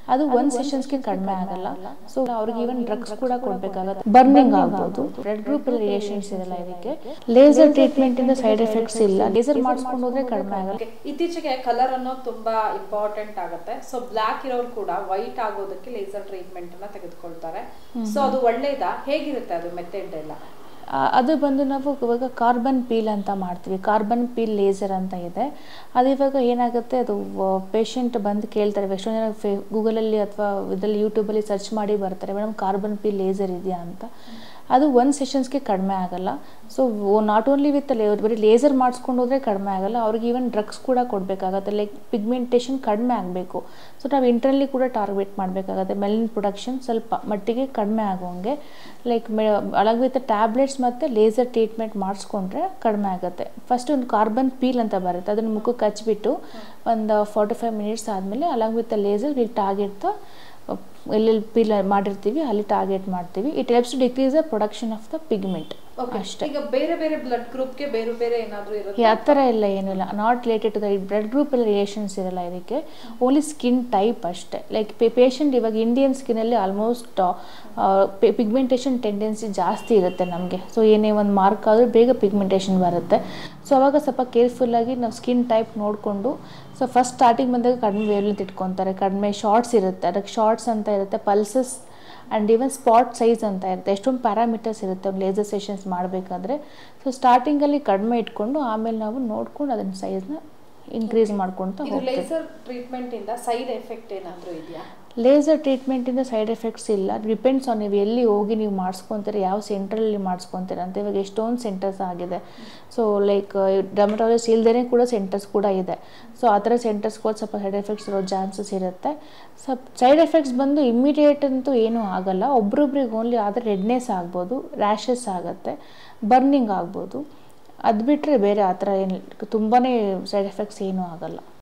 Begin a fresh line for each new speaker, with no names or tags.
ಅದು ಒಂದು ಸೆಷನ್ಸ್ಗೆ ಕಡಿಮೆ ಆಗಲ್ಲ ಸೊ ಅವ್ರಿಗೆ ಈವನ್ ಡ್ರಗ್ಸ್ ಕೂಡ ಕೊಡಬೇಕಾಗತ್ತೆ ಬರ್ನಿಂಗ್ ಆಗ್ಬೋದು ಬ್ಲಡ್ ಗ್ರೂಪ್ ರಿಲೇಷನ್ಸ್ ಇರಲ್ಲ ಇದಕ್ಕೆ ಲೇಸರ್ ಟ್ರೀಟ್ಮೆಂಟ್ ಇಂದ ಸೈಡ್ ಎಫೆಕ್ಟ್ಸ್ ಇಲ್ಲ ಲೇಸರ್ ಮಾಡಿಸ್ಕೊಂಡು ಹೋದ್ರೆ ಕಡಿಮೆ ಆಗಲ್ಲ
ಇತ್ತೀಚೆಗೆ ಕಲರ್ ಅನ್ನೋದು ತುಂಬಾ ಇಂಪಾರ್ಟೆಂಟ್ ಆಗುತ್ತೆ ಸೊ ಬ್ಲಾಕ್ ಇರೋರು ಕೂಡ ವೈಟ್ ಆಗೋದಕ್ಕೆ ಲೇಸರ್ ಟ್ರೀಟ್ಮೆಂಟ್ ಅನ್ನ ತೆಗೆದುಕೊಳ್ತಾರೆ ಸೊ ಅದು ಒಳ್ಳೇದಾ ಹೇಗಿರುತ್ತೆ ಅದು ಮೆಥಡ್ ಎಲ್ಲ
ಆ, ಅದು ಬಂದು ನಾವು ಇವಾಗ ಕಾರ್ಬನ್ ಪೀಲ್ ಅಂತ ಮಾಡ್ತೀವಿ ಕಾರ್ಬನ್ ಪೀಲ್ ಲೇಸರ್ ಅಂತ ಇದೆ ಅದು ಇವಾಗ ಏನಾಗುತ್ತೆ ಅದು ಪೇಷಂಟ್ ಬಂದು ಕೇಳ್ತಾರೆ ಎಷ್ಟೋ ಜನ ಫೇ ಗೂಗಲಲ್ಲಿ ಅಥವಾ ಇದರಲ್ಲಿ ಯೂಟ್ಯೂಬಲ್ಲಿ ಸರ್ಚ್ ಮಾಡಿ ಬರ್ತಾರೆ ಮೇಡಮ್ ಕಾರ್ಬನ್ ಪೀಲ್ ಲೇಸರ್ ಇದೆಯಾ ಅಂತ ಅದು ಒಂದು ಸೆಷನ್ಸ್ಗೆ ಕಡಿಮೆ ಆಗಲ್ಲ ಸೊ ನಾಟ್ ಓನ್ಲಿ ವಿತ್ ಬರೀ ಲೇಸರ್ ಮಾಡಿಸ್ಕೊಂಡು ಹೋದ್ರೆ ಕಡಿಮೆ ಆಗಲ್ಲ ಅವ್ರಿಗೆ ಈವನ್ ಡ್ರಗ್ಸ್ ಕೂಡ ಕೊಡಬೇಕಾಗತ್ತೆ ಲೈಕ್ ಪಿಗ್ಮೆಂಟೇಷನ್ ಕಡಿಮೆ ಆಗಬೇಕು ಸೊ ನಾವು ಇಂಟ್ರಲ್ಲಿ ಕೂಡ ಟಾರ್ಗೆಟ್ ಮಾಡಬೇಕಾಗತ್ತೆ ಮೆಲಿನ್ ಪ್ರೊಡಕ್ಷನ್ ಸ್ವಲ್ಪ ಮಟ್ಟಿಗೆ ಕಡಿಮೆ ಆಗೋಂಗೆ like me along with tablets ಮತ್ತು ಲೇಸರ್ ಟ್ರೀಟ್ಮೆಂಟ್ ಮಾಡಿಸ್ಕೊಂಡ್ರೆ ಕಡಿಮೆ ಆಗುತ್ತೆ ಫಸ್ಟ್ ಒಂದು ಕಾರ್ಬನ್ ಪೀಲ್ ಅಂತ ಬರುತ್ತೆ ಅದನ್ನು ಮುಖಕ್ಕೆ ಹಚ್ಬಿಟ್ಟು ಒಂದು ಫಾರ್ಟಿ ಫೈವ್ ಮಿನಿಟ್ಸ್ ಆದಮೇಲೆ along with laser will target the ಎಲ್ಲೆಲ್ಲಿ ಪೀಲ್ ಮಾಡಿರ್ತೀವಿ ಅಲ್ಲಿ ಟಾರ್ಗೆಟ್ ಮಾಡ್ತೀವಿ it helps to decrease the production of the pigment
Okay.
ಅಷ್ಟೇ
ಈಗ ಬೇರೆ ಬೇರೆ ಬ್ಲಡ್ ಗ್ರೂಪ್ಗೆ ಬೇರೆ ಬೇರೆ ಏನಾದ್ರೂ ಇರುತ್ತೆ
ಆ ಥರ ಎಲ್ಲ ಏನಿಲ್ಲ not related to the blood group ಎಲ್ಲ ರಿಲೇಷನ್ಸ್ ಇರಲ್ಲ ಇದಕ್ಕೆ ಓನ್ಲಿ ಸ್ಕಿನ್ ಟೈಪ್ ಅಷ್ಟೇ ಲೈಕ್ ಪೇಷಂಟ್ ಇವಾಗ ಇಂಡಿಯನ್ ಸ್ಕಿನಲ್ಲಿ ಆಲ್ಮೋಸ್ಟ್ ಪಿಗ್ಮೆಂಟೇಷನ್ ಟೆಂಡೆನ್ಸಿ ಜಾಸ್ತಿ ಇರುತ್ತೆ ನಮಗೆ ಸೊ ಏನೇ ಒಂದು ಮಾರ್ಕ್ ಆದರೂ ಬೇಗ ಪಿಗ್ಮೆಂಟೇಷನ್ ಬರುತ್ತೆ ಸೊ ಅವಾಗ ಸ್ವಲ್ಪ ಕೇರ್ಫುಲ್ಲಾಗಿ ನಾವು ಸ್ಕಿನ್ ಟೈಪ್ ನೋಡಿಕೊಂಡು ಸೊ ಫಸ್ಟ್ ಸ್ಟಾರ್ಟಿಂಗ್ ಬಂದಾಗ ಕಡಿಮೆ ವೇವ್ಲೆಂತ್ ಇಟ್ಕೊತಾರೆ ಕಡಿಮೆ ಶಾರ್ಟ್ಸ್ ಇರುತ್ತೆ ಅದಕ್ಕೆ ಶಾರ್ಟ್ಸ್ ಅಂತ ಇರುತ್ತೆ pulses and even spot size ಅಂತ ಇರುತ್ತೆ ಎಷ್ಟೊಂದು ಪ್ಯಾರಾಮೀಟರ್ಸ್ ಇರುತ್ತೆ ಒಂದು ಲೇಸರ್ ಸೆಷನ್ಸ್ ಮಾಡಬೇಕಾದ್ರೆ ಸೊ ಸ್ಟಾರ್ಟಿಂಗಲ್ಲಿ ಕಡಿಮೆ ಇಟ್ಕೊಂಡು ಆಮೇಲೆ ನಾವು ನೋಡ್ಕೊಂಡು ಅದನ್ನ ಸೈಜ್ನ ಇನ್ಕ್ರೀಸ್ ಮಾಡ್ಕೊತ
ಇದು
ಹೋಗ್ತೀವಿ
ಲೇಸರ್ ಟ್ರೀಟ್ಮೆಂಟ್ ಇಂದ ಸೈಡ್ ಎಫೆಕ್ಟ್ ಏನಾದ್ರೂ ಇದೆಯಾ
ಲೇಸರ್ ಟ್ರೀಟ್ಮೆಂಟಿಂದ ಸೈಡ್ ಎಫೆಕ್ಟ್ಸ್ ಇಲ್ಲ ಡಿಪೆಂಡ್ಸ್ ಆನ್ ನೀವು ಎಲ್ಲಿ ಹೋಗಿ ನೀವು ಮಾಡಿಸ್ಕೊತೀರ ಯಾವ ಸೆಂಟ್ರಲ್ಲಿ ಮಾಡಿಸ್ಕೊತೀರ ಅಂತ ಇವಾಗ ಎಷ್ಟೊಂದು ಸೆಂಟರ್ಸ್ ಆಗಿದೆ ಸೊ ಲೈಕ್ ಡರ್ಮಟಾಲಜಿಸ್ಟ್ ಇಲ್ದೇ ಕೂಡ ಸೆಂಟರ್ಸ್ ಕೂಡ ಇದೆ ಸೊ ಆ ಥರ ಸೆಂಟರ್ಸ್ಗೆ ಹೋಗಿ ಸ್ವಲ್ಪ ಸೈಡ್ ಎಫೆಕ್ಟ್ಸ್ ಇರೋ ಚಾನ್ಸಸ್ ಇರುತ್ತೆ ಸ್ವಲ್ಪ ಸೈಡ್ ಎಫೆಕ್ಟ್ಸ್ ಬಂದು ಇಮ್ಮಿಡಿಯೇಟ್ ಅಂತೂ ಏನೂ ಆಗಲ್ಲ ಒಬ್ರೊಬ್ರಿಗೆ ಓನ್ಲಿ ಆದರೆ ರೆಡ್ನೆಸ್ ಆಗ್ಬೋದು ರ್ಯಾಷಸ್ ಆಗುತ್ತೆ ಬರ್ನಿಂಗ್ ಆಗ್ಬೋದು ಅದು ಬಿಟ್ಟರೆ ಬೇರೆ ಆ ಥರ ಏನು ತುಂಬಾ ಸೈಡ್ ಎಫೆಕ್ಟ್ಸ್ ಏನೂ ಆಗಲ್ಲ